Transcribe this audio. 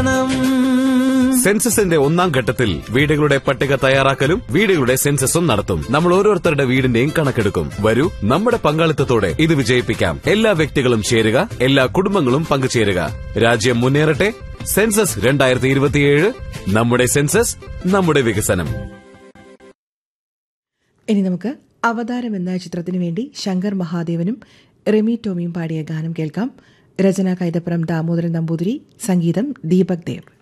സെൻസസിന്റെ ഒന്നാം ഘട്ടത്തിൽ വീടുകളുടെ പട്ടിക തയ്യാറാക്കലും വീടുകളുടെ സെൻസസും നടത്തും നമ്മൾ ഓരോരുത്തരുടെ വീടിന്റെയും കണക്കെടുക്കും വരൂ നമ്മുടെ പങ്കാളിത്തത്തോടെ ഇത് വിജയിപ്പിക്കാം എല്ലാ വ്യക്തികളും ചേരുക എല്ലാ കുടുംബങ്ങളും പങ്കുചേരുക രാജ്യം മുന്നേറട്ടെ സെൻസസ് രണ്ടായിരത്തി ഇരുപത്തിയേഴ് നമ്മുടെ സെൻസസ് നമ്മുടെ വികസനം ഇനി നമുക്ക് അവതാരം എന്ന ചിത്രത്തിനു വേണ്ടി ശങ്കർ മഹാദേവനും റെമി ടോമിയും പാടിയ ഗാനം കേൾക്കാം രചന കൈതപ്പുറം ദാമോദരൻ നമ്പൂതിരി സംഗീതം ദീപക് ദേവ്